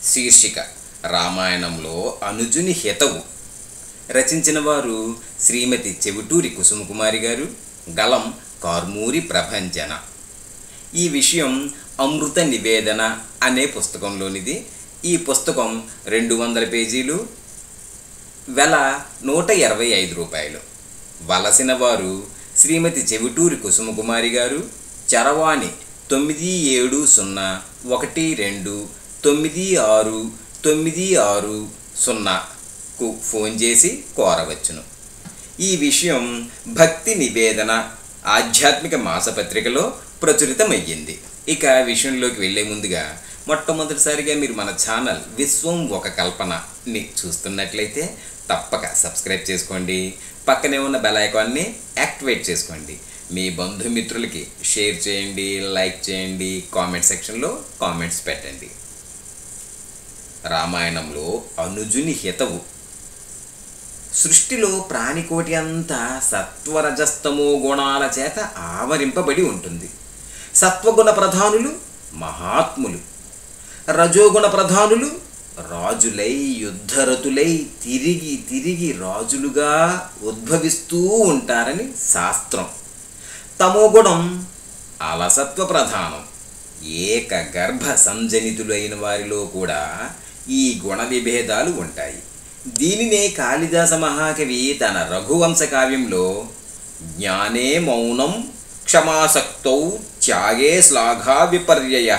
శీర్షిక రామాయణంలో అనుజుని హితవు రచించిన వారు శ్రీమతి చెవిటూరి కుసుమకుమారి గారు గలం కార్మూరి ప్రభంజన ఈ విషయం అమృత నివేదన అనే పుస్తకంలోనిది ఈ పుస్తకం రెండు వందల పేజీలు వెల నూట ఇరవై ఐదు రూపాయలు వలసిన వారు శ్రీమతి చెవిటూరి కుసుమకుమారి గారు చరవాణి తొమ్మిది ఏడు సున్నా ఒకటి రెండు తొమ్మిది ఆరు తొమ్మిది ఆరు సున్నాకు ఫోన్ చేసి కోరవచ్చును ఈ విషయం భక్తి నివేదన ఆధ్యాత్మిక మాసపత్రికలో ప్రచురితమయ్యింది ఇక విషయంలోకి వెళ్ళే ముందుగా మొట్టమొదటిసారిగా మీరు మన ఛానల్ విశ్వం ఒక కల్పనని చూస్తున్నట్లయితే తప్పక సబ్స్క్రైబ్ చేసుకోండి పక్కనే ఉన్న బెల్ ఐకాన్ని యాక్టివేట్ చేసుకోండి మీ బంధుమిత్రులకి షేర్ చేయండి లైక్ చేయండి కామెంట్ సెక్షన్లో కామెంట్స్ పెట్టండి రామాయణంలో అనుజుని హితవు సృష్టిలో ప్రాణికోటి అంతా సత్వరజస్తమో గుణాల చేత ఆవరింపబడి ఉంటుంది సత్వగుణ ప్రధానులు మహాత్ములు రజోగుణ ప్రధానులు రాజులై యుద్ధరతులై తిరిగి తిరిగి రాజులుగా ఉద్భవిస్తూ ఉంటారని శాస్త్రం తమోగుణం అలసత్వ ప్రధానం ఏక గర్భ సంజనితులైన వారిలో కూడా ఈ గుణ విభేదాలు ఉంటాయి దీనినే కాళిదాస మహాకవి తన రఘువంశ కావ్యంలో జ్ఞానే మౌనం క్షమాసక్తౌ త్యాగే శ్లాఘా విపర్యయ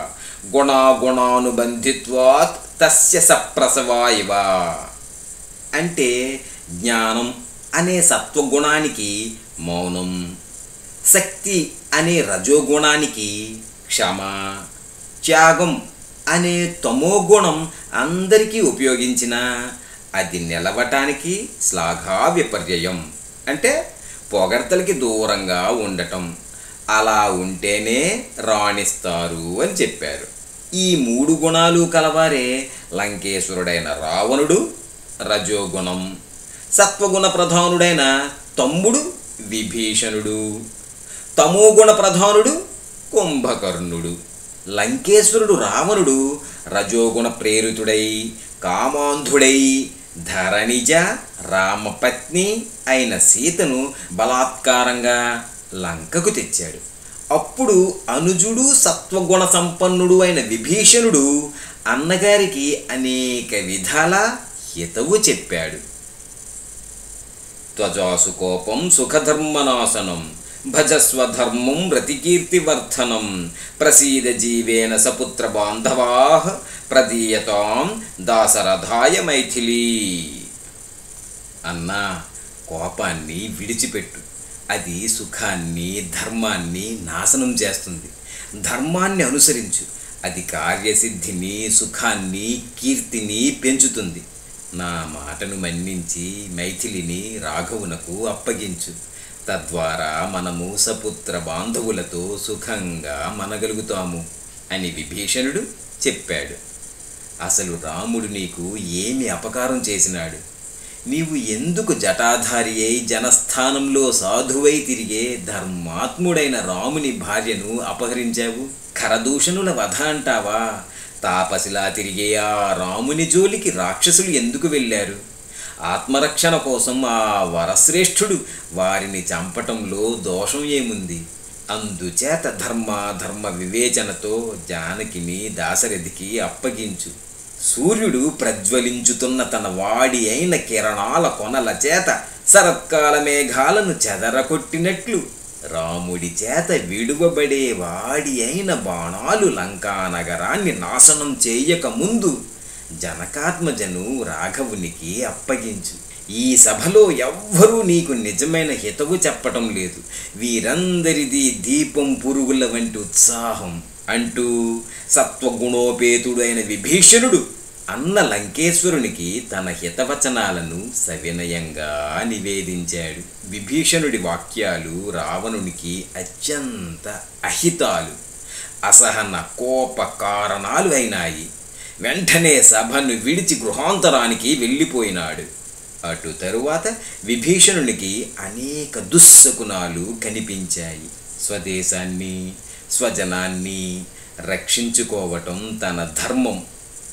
గుణాగుణానుబంధిత్వాత్ తస్య సప్రసవా ఇవ అంటే జ్ఞానం అనే సత్వగుణానికి మౌనం శక్తి అనే రజోగుణానికి క్షమ త్యాగం అనే తమోగుణం అందరికీ ఉపయోగించిన అది నిలవటానికి శ్లాఘా విపర్యయం అంటే పొగడ్తలకి దూరంగా ఉండటం అలా ఉంటేనే రాణిస్తారు అని చెప్పారు ఈ మూడు గుణాలు కలవారే లంకేశ్వరుడైన రావణుడు రజోగుణం సత్వగుణ ప్రధానుడైన తమ్ముడు విభీషణుడు తమోగుణ ప్రధానుడు కుంభకర్ణుడు లంకేశ్వరుడు రావణుడు రజోగుణ ప్రేరితుడై కామాంధుడై ధరణిజ రామపత్ని అయిన సీతను బలాత్కారంగా లంకకు తెచ్చాడు అప్పుడు అనుజుడు సత్వగుణ సంపన్నుడు అయిన విభీషణుడు అన్నగారికి అనేక విధాల హితవు చెప్పాడు త్వజాసు కోపం సుఖధర్మనాశనం భజస్వధర్మం రతికీర్తివర్ధనం ప్రసీద జీవేన సపుత్ర బాంధవా ప్రదీయతాం దాసరథాయ మైథిలీ అన్నా కోపాన్ని విడిచిపెట్టు అది సుఖాన్ని ధర్మాన్ని నాశనం చేస్తుంది ధర్మాన్ని అనుసరించు అది కార్యసిద్ధిని సుఖాన్ని కీర్తిని పెంచుతుంది నా మాటను మన్నించి మైథిలిని రాఘవునకు అప్పగించు తద్వారా మనము సపుత్ర బాంధవులతో సుఖంగా మనగలుగుతాము అని విభీషణుడు చెప్పాడు అసలు రాముడు నీకు ఏమి అపకారం చేసినాడు నీవు ఎందుకు జటాధారి అయి జనస్థానంలో సాధువై తిరిగే ధర్మాత్ముడైన రాముని భార్యను అపహరించావు ఖరదూషణుల వధ అంటావా తాపసిలా తిరిగే ఆ రాముని జోలికి రాక్షసులు ఎందుకు వెళ్ళారు ఆత్మరక్షణ కోసం ఆ వరశ్రేష్ఠుడు వారిని చంపటంలో దోషం ఏముంది అందుచేత ధర్మ ధర్మ వివేచనతో జానకిని దాశరథికి అప్పగించు సూర్యుడు ప్రజ్వలించుతున్న తన వాడి అయిన కిరణాల కొనల చేత శరత్కాల మేఘాలను చెదరకొట్టినట్లు రాముడి చేత విడువబడే వాడి అయిన బాణాలు లంకా నగరాన్ని నాశనం చేయక ముందు జనకాత్మజను రాఘవునికి అప్పగించు ఈ సభలో ఎవ్వరూ నీకు నిజమైన హితవు చెప్పటం లేదు వీరందరిది దీపం పురుగుల వంటి ఉత్సాహం అంటూ సత్వగుణోపేతుడైన విభీషణుడు అన్న లంకేశ్వరునికి తన హితవచనాలను సవినయంగా నివేదించాడు విభీషణుడి వాక్యాలు రావణునికి అత్యంత అహితాలు అసహన కోప కారణాలు అయినాయి వెంటనే సభను విడిచి గృహాంతరానికి వెళ్ళిపోయినాడు అటు తరువాత విభీషణునికి అనేక దుస్సకునాలు కనిపించాయి స్వదేశాన్ని స్వజనాన్ని రక్షించుకోవటం తన ధర్మం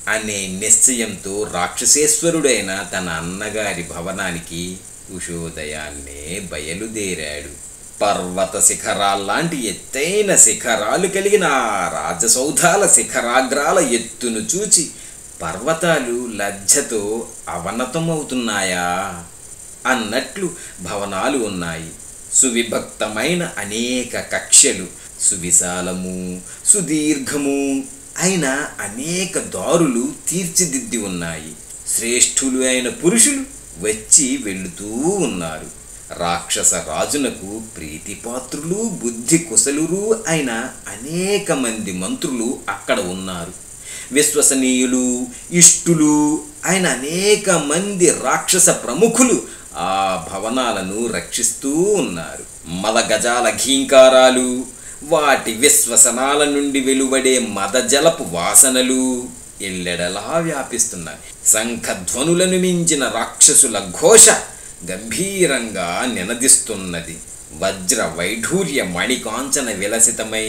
అనే నిశ్చయంతో రాక్షసేశ్వరుడైన తన అన్నగారి భవనానికి ఉషోదయాన్నే బయలుదేరాడు పర్వత శిఖరాల్లాంటి ఎత్తైన శిఖరాలు కలిగిన ఆ రాజసౌధాల శిఖరాగ్రాల ఎత్తును చూచి పర్వతాలు లజ్జతో అవనతమవుతున్నాయా అన్నట్లు భవనాలు ఉన్నాయి సువిభక్తమైన అనేక కక్షలు సువిశాలము సుదీర్ఘము అయిన అనేక దారులు తీర్చిదిద్ది ఉన్నాయి శ్రేష్ఠులు అయిన పురుషులు వచ్చి వెళుతూ ఉన్నారు రాక్షస రాజునకు ప్రీతిపాత్రులు బుద్ధి కుశలురు అయిన అనేక మంది మంత్రులు అక్కడ ఉన్నారు విశ్వసనీయులు ఇష్టులు అయిన అనేక మంది రాక్షస ప్రముఖులు ఆ భవనాలను రక్షిస్తూ ఉన్నారు మదగజాల ఘీంకారాలు వాటి విశ్వసనాల నుండి వెలువడే మదజలపు వాసనలు ఎల్లెడలా వ్యాపిస్తున్నాయి శంఖధ్వనులను మించిన రాక్షసుల ఘోష గంభీరంగా నినదిస్తున్నది వజ్ర వైఢూర్య మణికాంచన విలసితమై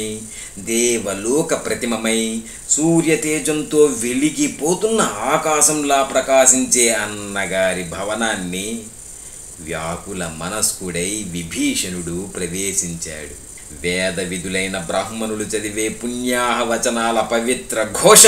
దేవలోక ప్రతిమమై సూర్యతేజంతో వెలిగిపోతున్న ఆకాశంలా ప్రకాశించే అన్నగారి భవనాన్ని వ్యాకుల మనస్కుడై విభీషణుడు ప్రవేశించాడు వేద విధులైన బ్రాహ్మణులు చదివే పుణ్యాహ వచనాల పవిత్ర ఘోష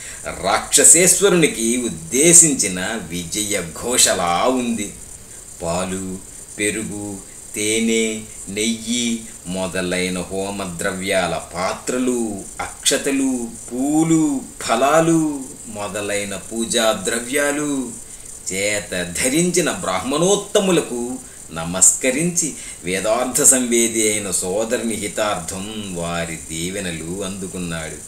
రాక్షసేశ్వరునికి ఉద్దేశించిన విజయ ఘోషలా ఉంది పాలు పెరుగు తేనె నెయ్యి మొదలైన హోమద్రవ్యాల పాత్రలు అక్షతలు పూలు ఫలాలు మొదలైన పూజా ద్రవ్యాలు చేత ధరించిన బ్రాహ్మణోత్తములకు నమస్కరించి వేదార్థ సంవేది అయిన సోదరుని హితార్థం వారి దీవెనలు అందుకున్నాడు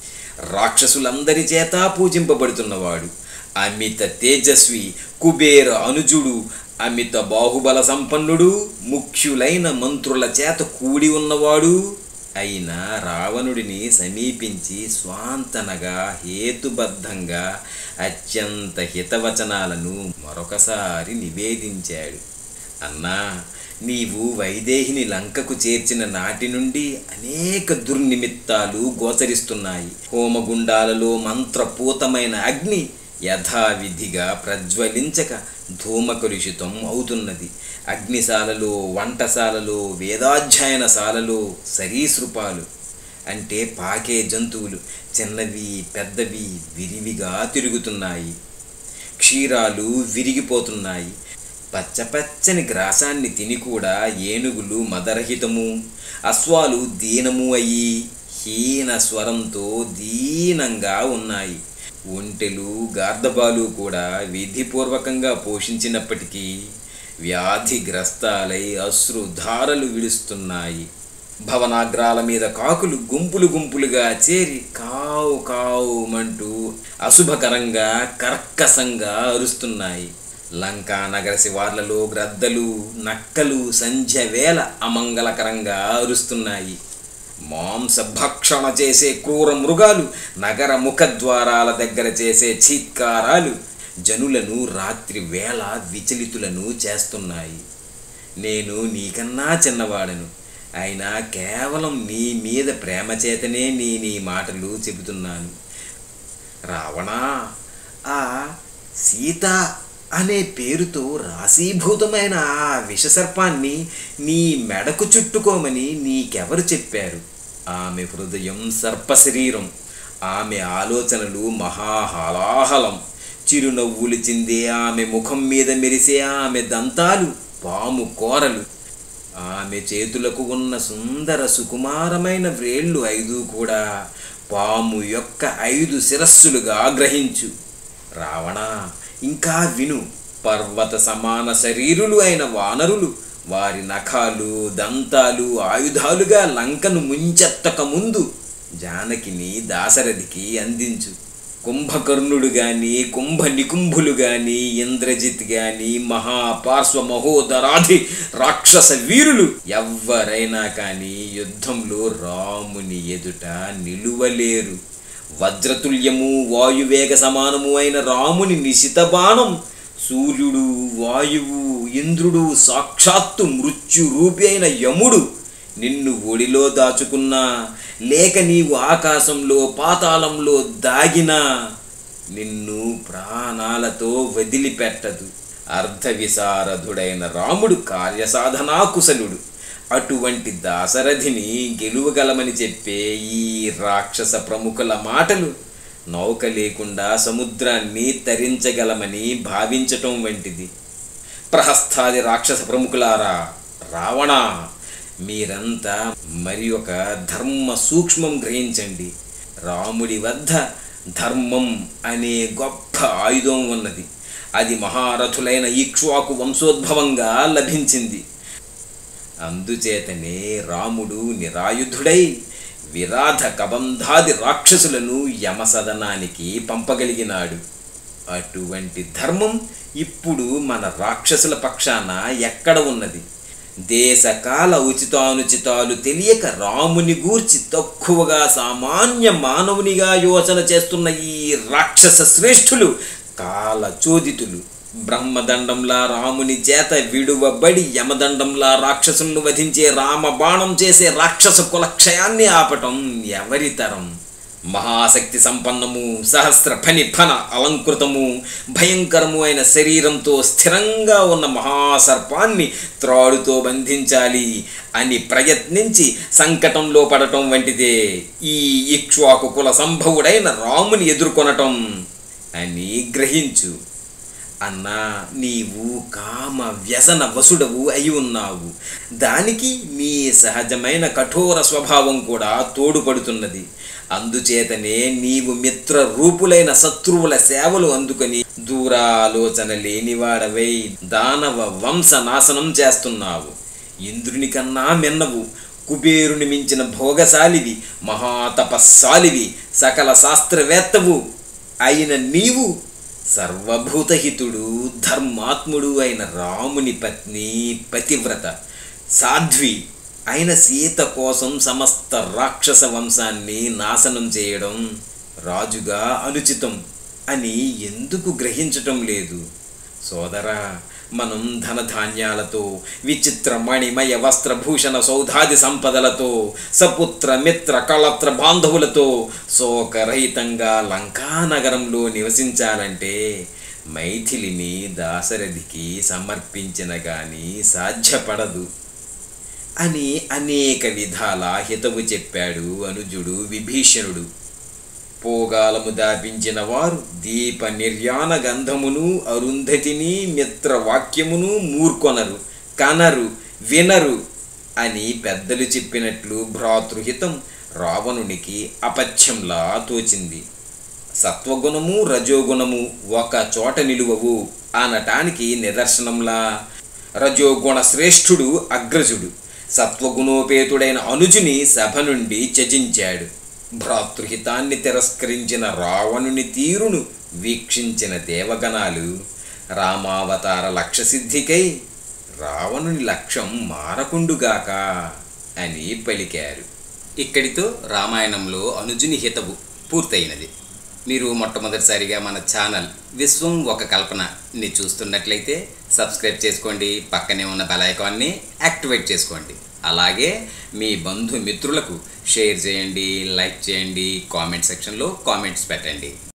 రాక్షసులందరి చేత పూజింపబడుతున్నవాడు అమిత తేజస్వి కుబేర అనుజుడు అమిత బాహుబల సంపన్నుడు ముఖ్యులైన మంత్రుల చేత కూడి ఉన్నవాడు అయిన రావణుడిని సమీపించి స్వాంతనగా హేతుబద్ధంగా అత్యంత హితవచనాలను మరొకసారి నివేదించాడు అన్నా నీవు వైదేహిని లంకకు చేర్చిన నాటి నుండి అనేక దుర్నిమిత్తాలు గోచరిస్తున్నాయి హోమగుండాలలో మంత్రపూతమైన అగ్ని యథావిధిగా ప్రజ్వలించక ధూమకలుషితం అవుతున్నది అగ్నిశాలలో వంటశాలలో వేదాధ్యయనశాలలో సరీసృపాలు అంటే పాకే జంతువులు చిన్నవి పెద్దవి విరివిగా తిరుగుతున్నాయి క్షీరాలు విరిగిపోతున్నాయి పచ్చపచ్చని గ్రాసాన్ని తిని కూడా ఏనుగులు మదరహితము అశ్వాలు దీనము అయ్యి హీన స్వరంతో దీనంగా ఉన్నాయి ఒంటెలు గార్ధబాలు కూడా విధిపూర్వకంగా పోషించినప్పటికీ వ్యాధిగ్రస్తాలై అశ్రుధారలు విడుస్తున్నాయి భవనాగ్రాల మీద కాకులు గుంపులు గుంపులుగా చేరి కావు కావుమంటూ అశుభకరంగా కర్కశంగా అరుస్తున్నాయి లంకా నగర శివార్లలో గ్రద్దలు నక్కలు సంధ్య వేళ అమంగళకరంగా అరుస్తున్నాయి మాంసభక్షణ చేసే క్రూర మృగాలు నగర ముఖద్వారాల దగ్గర చేసే చీత్కారాలు జనులను రాత్రి వేళ విచలితులను చేస్తున్నాయి నేను నీకన్నా చిన్నవాడను అయినా కేవలం నీ మీద ప్రేమ చేతనే నీ నీ మాటలు చెబుతున్నాను రావణా ఆ సీత అనే పేరుతో రాశీభూతమైన ఆ విషసర్పాన్ని నీ మెడకు చుట్టుకోమని నీకెవరు చెప్పారు ఆమె హృదయం సర్పశరీరం ఆమె ఆలోచనలు మహాహలాహలం చిరునవ్వులు చిందే ఆమె ముఖం మీద మెరిసే ఆమె దంతాలు పాము కోరలు ఆమె చేతులకు ఉన్న సుందర సుకుమారమైన వ్రేళ్ళు ఐదు కూడా పాము యొక్క ఐదు శిరస్సులుగా గ్రహించు రావణ ఇంకా విను పర్వత సమాన శరీరులు అయిన వానరులు వారి నఖాలు దంతాలు ఆయుధాలుగా లంకను ముంచెత్తక ముందు జానకిని దాశరథికి అందించు కుంభకర్ణుడు గాని కుంభ నికుంభులు గాని ఇంద్రజిత్ గాని మహాపార్శ్వ మహోదరాధి రాక్షస వీరులు ఎవ్వరైనా కానీ యుద్ధంలో రాముని ఎదుట నిలువలేరు వజ్రతుల్యము వాయువేగ సమానము అయిన రాముని నిశిత బాణం సూర్యుడు వాయువు ఇంద్రుడు సాక్షాత్తు మృత్యు రూపి అయిన యముడు నిన్ను ఒడిలో దాచుకున్నా లేక నీవు ఆకాశంలో పాతాళంలో దాగినా నిన్ను ప్రాణాలతో వదిలిపెట్టదు అర్ధవిశారథుడైన రాముడు కార్యసాధనా కుశలుడు అటువంటి దాశరథిని గెలువగలమని చెప్పే ఈ రాక్షస ప్రముఖుల మాటలు నౌక లేకుండా సముద్రాన్ని తరించగలమని భావించటం వంటిది ప్రహస్థాది రాక్షస ప్రముఖులారా రావణ మీరంతా మరి ఒక ధర్మ సూక్ష్మం గ్రహించండి రాముడి వద్ద ధర్మం అనే గొప్ప ఆయుధం ఉన్నది అది మహారథులైన ఈక్ష్వాకు వంశోద్భవంగా లభించింది అందుచేతనే రాముడు నిరాయుధుడై విరాధ కబంధాది రాక్షసులను యమసదనానికి పంపగలిగినాడు అటువంటి ధర్మం ఇప్పుడు మన రాక్షసుల పక్షాన ఎక్కడ ఉన్నది దేశకాల ఉచితానుచితాలు తెలియక రాముని గూర్చి తక్కువగా సామాన్య మానవునిగా యోచన చేస్తున్న ఈ రాక్షస శ్రేష్ఠులు కాలచోదితులు బ్రహ్మదండంలా రాముని చేత విడువబడి యమదండంలా రాక్షసులను వధించే రామబాణం చేసే రాక్షస కులక్షయాన్ని ఆపటం ఎవరి తరం మహాశక్తి సంపన్నము సహస్ర ఫని ఫన అలంకృతము భయంకరము అయిన శరీరంతో స్థిరంగా ఉన్న మహాసర్పాన్ని త్రాడుతో బంధించాలి అని ప్రయత్నించి సంకటంలో పడటం వంటిదే ఈ ఇక్ష్వాకు కుల సంభవుడైన రాముని ఎదుర్కొనటం అని గ్రహించు అన్నా నీవు కామ వ్యసన వసుడవు అయి ఉన్నావు దానికి నీ సహజమైన కఠోర స్వభావం కూడా తోడుపడుతున్నది అందుచేతనే నీవు మిత్ర రూపులైన శత్రువుల సేవలు అందుకొని దూరాలోచన లేనివాడవై దానవ వంశ నాశనం చేస్తున్నావు ఇంద్రుని కన్నా మిన్నవు కుబేరుని మించిన భోగశాలివి మహాతపస్సాలివి సకల శాస్త్రవేత్తవు అయిన నీవు సర్వభూతహితుడు ధర్మాత్ముడు అయిన రాముని పత్ని పతివ్రత సాధ్వి అయిన సీత కోసం సమస్త రాక్షస వంశాన్ని నాశనం చేయడం రాజుగా అనుచితం అని ఎందుకు గ్రహించటం లేదు సోదరా మనం ధనధాన్యాలతో విచిత్ర మణిమయ వస్త్రభూషణ సౌధాది సంపదలతో సపుత్ర మిత్ర కళత్ర బాంధవులతో శోకరహితంగా లంకానగరంలో నివసించాలంటే మైథిలిని దాశరథికి సమర్పించిన గాని సాధ్యపడదు అని అనేక విధాల హితవు చెప్పాడు అనుజుడు విభీషణుడు పోగాలము దాపించిన వారు దీప నిర్యాణ గంధమును అరుంధతిని మిత్రవాక్యమును మూర్కొనరు కనరు వినరు అని పెద్దలు చెప్పినట్లు భ్రాతృహితం రావణునికి అపథ్యంలా తోచింది సత్వగుణము రజోగుణము ఒక చోట నిలువవు అనటానికి నిదర్శనంలా రజోగుణ శ్రేష్ఠుడు అగ్రజుడు సత్వగుణోపేతుడైన అనుజుని సభ నుండి త్యజించాడు భ్రాతృహితాన్ని తిరస్కరించిన రావణుని తీరును వీక్షించిన దేవగణాలు రామావతార లక్ష్యసిద్ధికై రావణుని లక్ష్యం మారకుండుగాక అని పలికారు ఇక్కడితో రామాయణంలో అనుజుని హితవు పూర్తయినది మీరు మొట్టమొదటిసారిగా మన ఛానల్ విశ్వం ఒక కల్పనని చూస్తున్నట్లయితే సబ్స్క్రైబ్ చేసుకోండి పక్కనే ఉన్న బెల్ ఐకాన్ని యాక్టివేట్ చేసుకోండి అలాగే మీ బంధుమిత్రులకు షేర్ చేయండి లైక్ చేయండి కామెంట్ సెక్షన్లో కామెంట్స్ పెట్టండి